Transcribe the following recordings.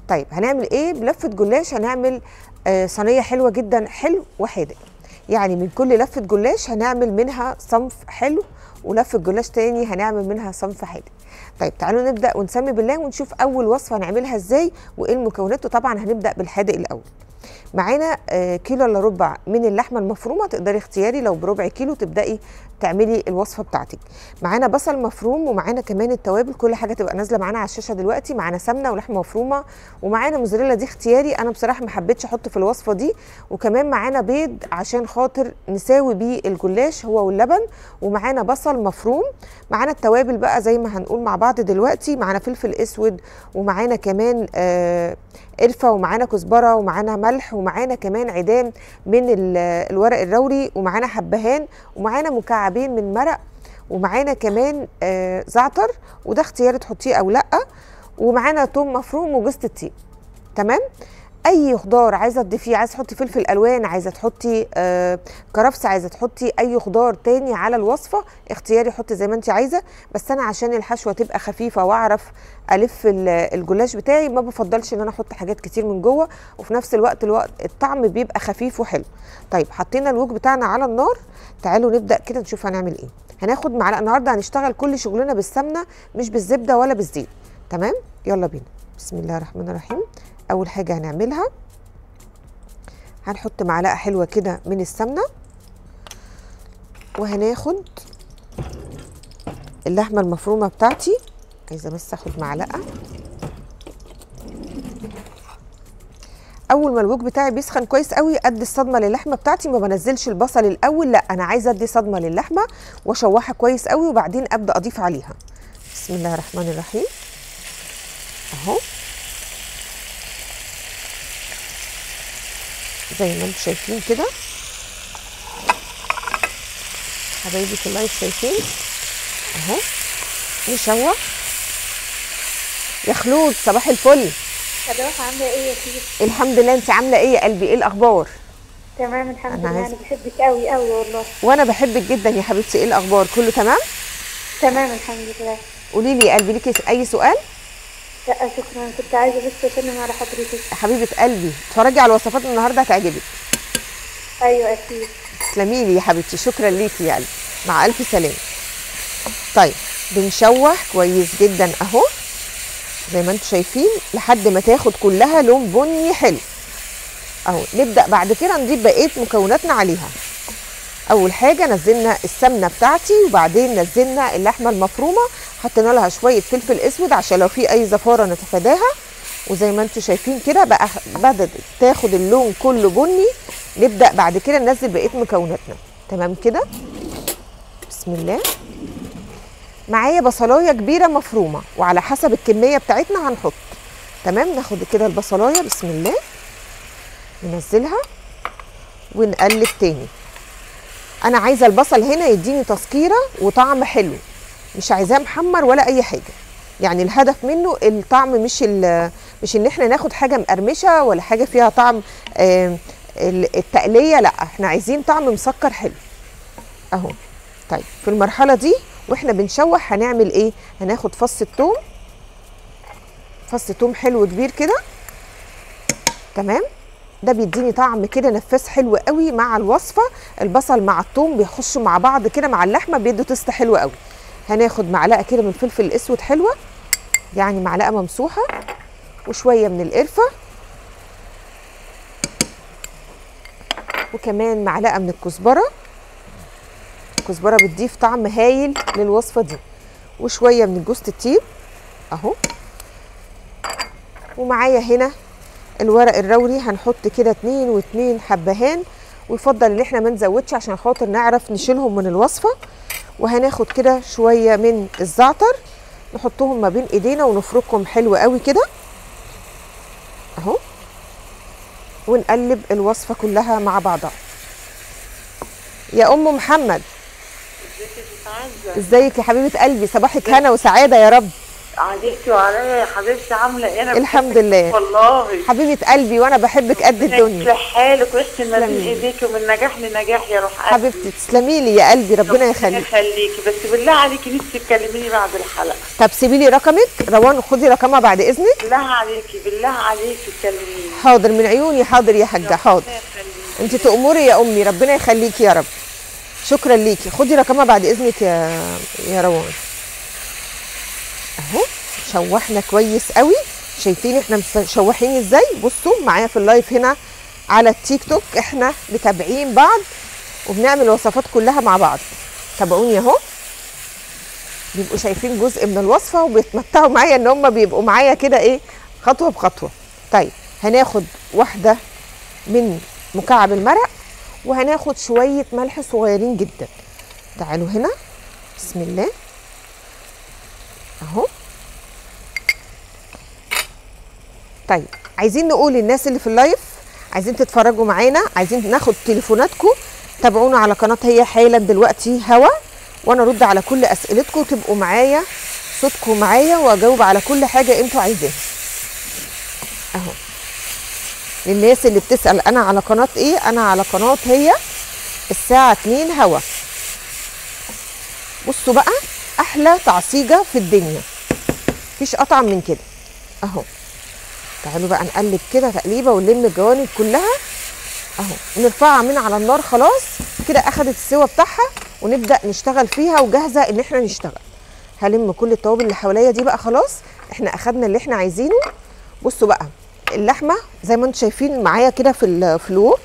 طيب هنعمل ايه بلفه جلاش هنعمل آه صينيه حلوه جدا حلو وحادق يعني من كل لفه جلاش هنعمل منها صنف حلو ولفه جلاش تاني هنعمل منها صنف حادق طيب تعالوا نبدا ونسمي بالله ونشوف اول وصفه هنعملها ازاي وايه المكونات وطبعا هنبدا بالحادق الاول معانا آه، كيلو الا ربع من اللحمه المفرومه تقدري اختياري لو بربع كيلو تبداي تعملي الوصفه بتاعتك معانا بصل مفروم ومعانا كمان التوابل كل حاجه تبقى نازله معانا على الشاشه دلوقتي معانا سمنه ولحمه مفرومه ومعانا موزاريلا دي اختياري انا بصراحه ما حبيتش احط في الوصفه دي وكمان معانا بيض عشان خاطر نساوي بيه الجلاش هو واللبن ومعانا بصل مفروم معانا التوابل بقى زي ما هنقول مع بعض دلوقتي معانا فلفل اسود ومعانا كمان آه قرفه ومعانا كزبره ومعانا ملح ومعانا كمان عيدان من ال- الورق الروري ومعانا حبهان ومعانا مكعبين من مرق ومعانا كمان آه زعتر وده اختياري تحطيه او لا ومعانا توم مفروم وجوز الطيب تمام اي خضار عايزه تضيفيه عايزه تحطي فلفل الوان عايزه تحطي آه كرفس عايزه تحطي اي خضار تاني على الوصفه اختياري حطي زي ما انت عايزه بس انا عشان الحشوه تبقى خفيفه واعرف الف ال- الجلاش بتاعي ما بفضلش ان انا احط حاجات كتير من جوه وفي نفس الوقت الوقت الطعم بيبقى خفيف وحلو طيب حطينا الوج بتاعنا على النار تعالوا نبدا كده نشوف هنعمل ايه هناخد معلقه النهارده هنشتغل كل شغلنا بالسمنه مش بالزبده ولا بالزيت تمام يلا بينا بسم الله الرحمن الرحيم اول حاجه هنعملها هنحط معلقه حلوه كده من السمنه وهناخد اللحمه المفرومه بتاعتي عايزه بس اخد معلقه اول ما الوج بتاعي بيسخن كويس قوي ادي الصدمه للحمه بتاعتي ما بنزلش البصل الاول لا انا عايزه ادي صدمه للحمه واشوحها كويس قوي وبعدين ابدا اضيف عليها بسم الله الرحمن الرحيم اهو زي ما انتم شايفين كده حبايبي في اللايف شايفين اهو نشوح يا خلود صباح الفل صباح عاملة ايه يا سيدي؟ الحمد لله انت عامله ايه يا قلبي ايه الاخبار تمام الحمد أنا لله عايزة- انا بحبك قوي قوي والله وانا بحبك جدا يا حبيبتي ايه الاخبار كله تمام تمام الحمد لله قولي لي يا قلبي ليكي اي سؤال لا شكرا كنت عايزة بس اسلم على حضرتك حبيبه قلبي اتفرجي على الوصفات النهارده هتعجبك ايوه اكيد تسلمي لي يا حبيبتي شكرا ليكي يا قلبي مع الف سلامه طيب بنشوح كويس جدا اهو زي ما انتم شايفين لحد ما تاخد كلها لون بني حلو اهو نبدا بعد كده نضيف بقيه مكوناتنا عليها اول حاجه نزلنا السمنه بتاعتي وبعدين نزلنا اللحمه المفرومه حطينا لها شويه فلفل اسود عشان لو في اي زفاره نتفاداها وزي ما انتم شايفين كده بقى بدات تاخد اللون كله بني نبدا بعد كده ننزل بقيه مكوناتنا تمام كده بسم الله معايا بصلايه كبيره مفرومه وعلى حسب الكميه بتاعتنا هنحط تمام ناخد كده البصلايه بسم الله ننزلها ونقلب تاني انا عايزه البصل هنا يديني تسكيره وطعم حلو مش عايزاه محمر ولا اي حاجه يعني الهدف منه الطعم مش ال- مش ان احنا ناخد حاجه مقرمشه ولا حاجه فيها طعم آم، ال- التقليه لا احنا عايزين طعم مسكر حلو اهو طيب في المرحله دي واحنا بنشوح هنعمل ايه هناخد فص الثوم فص توم حلو كبير كده تمام ده بيديني طعم كده نفاس حلو قوي مع الوصفه البصل مع الثوم بيخشوا مع بعض كده مع اللحمه بيدوا تست حلوه قوي هناخد معلقه كده من الفلفل الاسود حلوه يعني معلقه ممسوحه وشويه من القرفه وكمان معلقه من الكزبره الكزبره بتضيف طعم هايل للوصفه دي وشويه من جوز الطيب اهو ومعايا هنا الورق الروري هنحط كده اتنين واتنين حبهان ويفضل ان احنا ما نزودش عشان خاطر نعرف نشيلهم من الوصفه وهناخد كده شويه من الزعتر نحطهم ما بين ايدينا ونفركهم حلو قوي كده اهو ونقلب الوصفه كلها مع بعضها يا ام محمد ازيك يا حبيبه قلبي صباحك هنا وسعاده يا رب عليكي وعليا يا حبيبتي عامله ايه انا الحمد بحبك لله. والله حبيبه قلبي وانا بحبك قد الدنيا يصلح حالك ويحسن ما بين تسلمي. ايديكي ومن نجاح لنجاح يا روح قلبي. حبيبتي تسلمي لي يا قلبي ربنا يخليك يخليكي بس بالله عليكي نفسي تكلميني بعد الحلقه طب سيبي لي رقمك روان خدي رقمها بعد اذنك بالله عليكي بالله عليكي تكلميني حاضر من عيوني حاضر يا حاجه حاضر ربنا يخليكي. انت تأمري يا امي ربنا يخليكي يا رب شكرا ليكي خدي رقمها بعد اذنك يا يا روان اهو شوحنا كويس قوي شايفين احنا مشوحين ازاي بصوا معايا في اللايف هنا على التيك توك احنا متابعين بعض وبنعمل الوصفات كلها مع بعض تابعوني اهو بيبقوا شايفين جزء من الوصفه وبيتمتعوا معايا ان هم بيبقوا معايا كده ايه خطوه بخطوه طيب هناخد واحده من مكعب المرق وهناخد شويه ملح صغيرين جدا تعالوا هنا بسم الله اهو طيب عايزين نقول للناس اللي في اللايف عايزين تتفرجوا معانا عايزين ناخد تليفوناتكم تابعونا على قناه هي حالا دلوقتي هوا وانا ارد على كل اسئلتكم وتبقوا معايا صوتكم معايا واجاوب على كل حاجه انتوا عايزينها اهو للناس اللي بتسال انا على قناه ايه انا على قناه هي الساعه 2 هوا بصوا بقى احلى تعصيجه في الدنيا مفيش اطعم من كده اهو تعالوا بقى نقلب كده تقليبه ونلم الجوانب كلها اهو ونرفعها من على النار خلاص كده اخدت السوا بتاعها ونبدا نشتغل فيها وجاهزه ان احنا نشتغل هلم كل التوابل اللي حواليا دي بقى خلاص احنا اخدنا اللي احنا عايزينه بصوا بقى اللحمه زي ما انتم شايفين معايا كده في ال- في الوك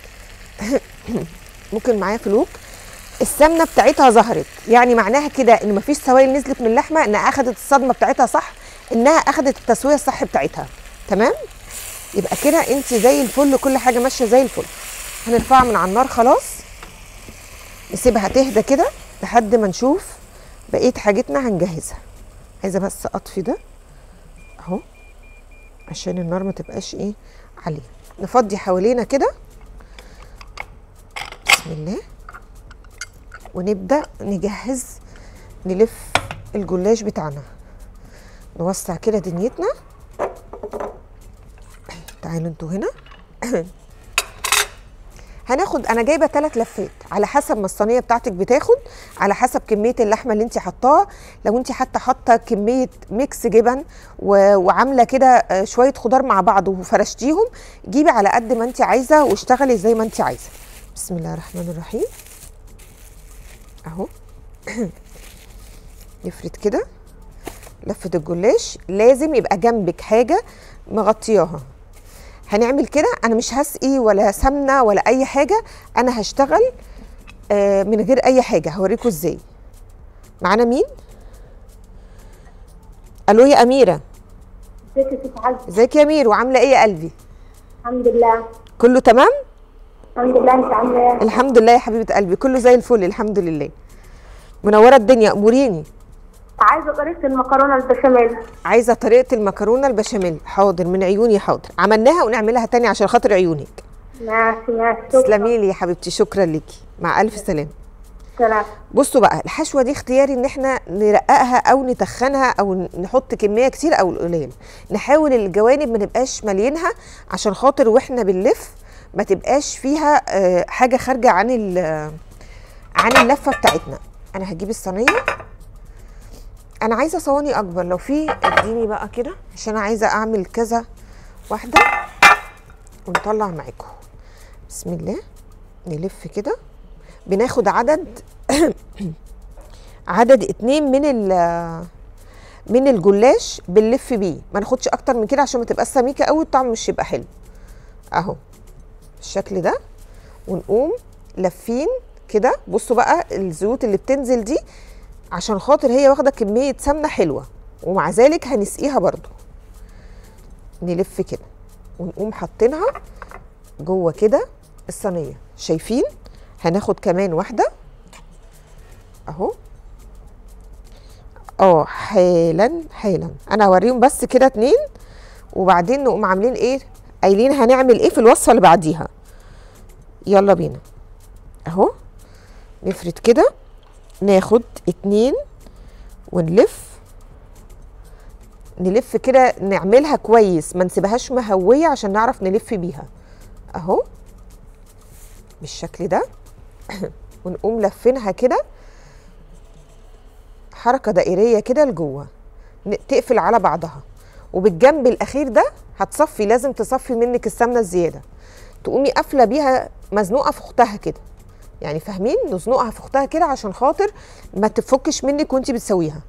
ممكن معايا في الوك السمنه بتاعتها ظهرت يعني معناها كده ان مفيش سوائل نزلت من اللحمه انها اخدت الصدمه بتاعتها صح انها اخدت التسويه الصح بتاعتها تمام يبقى كده انت زي الفل كل حاجه ماشيه زي الفل هنرفعها من على النار خلاص نسيبها تهدى كده لحد ما نشوف بقيه حاجتنا هنجهزها عايزه بس اطفي ده اهو عشان النار ما تبقاش ايه عاليه نفضي حوالينا كده بسم الله ونبدا نجهز نلف الجلاش بتاعنا نوسع كده دنيتنا تعالوا انتوا هنا هناخد انا جايبه ثلاث لفات على حسب ما الصينيه بتاعتك بتاخد على حسب كميه اللحمه اللي انت حطاها لو انت حتى حاطه كميه ميكس جبن و... وعامله كده آه، شويه خضار مع بعض وفرشتيهم جيبي على قد ما انت عايزه واشتغلي زي ما انت عايزه بسم الله الرحمن الرحيم اهو نفرد كده لفه الجلاش لازم يبقى جنبك حاجه مغطياها هنعمل كده انا مش هسقي ولا سمنه ولا اي حاجه انا هشتغل آه، من غير اي حاجه هوريكم ازاي معانا مين الو يا اميره ازيك يا ست عزة ازيك يا امير وعامله ايه يا قلبي الحمد لله كله تمام الحمد لله انت عامله ايه الحمد لله يا حبيبه قلبي كله زي الفل الحمد لله منوره الدنيا اموريني عايزه طريقه المكرونه البشاميل عايزه طريقه المكرونه البشاميل حاضر من عيوني حاضر عملناها ونعملها تاني عشان خاطر عيونك ماشي ماشي شكرا تسلمي لي يا حبيبتي شكرا ليكي مع الف سلامه سلام بصوا بقى الحشوه دي اختياري ان احنا نرققها او نتخنها او نحط كميه كتير او قليل نحاول الجوانب ما نبقاش مالينها عشان خاطر واحنا بنلف ما تبقاش فيها آه، حاجه خارجه عن ال- عن اللفه بتاعتنا انا هجيب الصينيه انا عايزه صواني اكبر لو في اديني بقى كده عشان انا عايزه اعمل كذا واحده ونطلع معاكم بسم الله نلف كده بناخد عدد عدد اتنين من ال من الجلاش بنلف بيه ما ناخدش اكتر من كده عشان ما تبقاش سميكه قوي الطعم مش يبقى حلو اهو بالشكل ده ونقوم لافين كده بصوا بقى الزيوت اللي بتنزل دي عشان خاطر هي واخده كميه سمنه حلوه ومع ذلك هنسقيها برضو نلف كده ونقوم حاطينها جوه كده الصينيه شايفين هناخد كمان واحده اهو اه حالا حالا انا هوريهم بس كده اتنين وبعدين نقوم عاملين ايه قايلين هنعمل ايه في الوصفه اللي بعديها يلا بينا اهو نفرد كده ناخد اتنين ونلف نلف كده نعملها كويس ما نسيبهاش مهويه عشان نعرف نلف بيها اهو بالشكل ده ونقوم لفينها كده حركه دائريه كده لجوه ن- تقفل على بعضها وبالجنب الاخير ده هتصفي لازم تصفي منك السمنه الزياده تقومي قافله بيها مزنوقه في اختها كده يعني فاهمين نزنقها في اختها كده عشان خاطر ما تفكش منك وانت بتسويها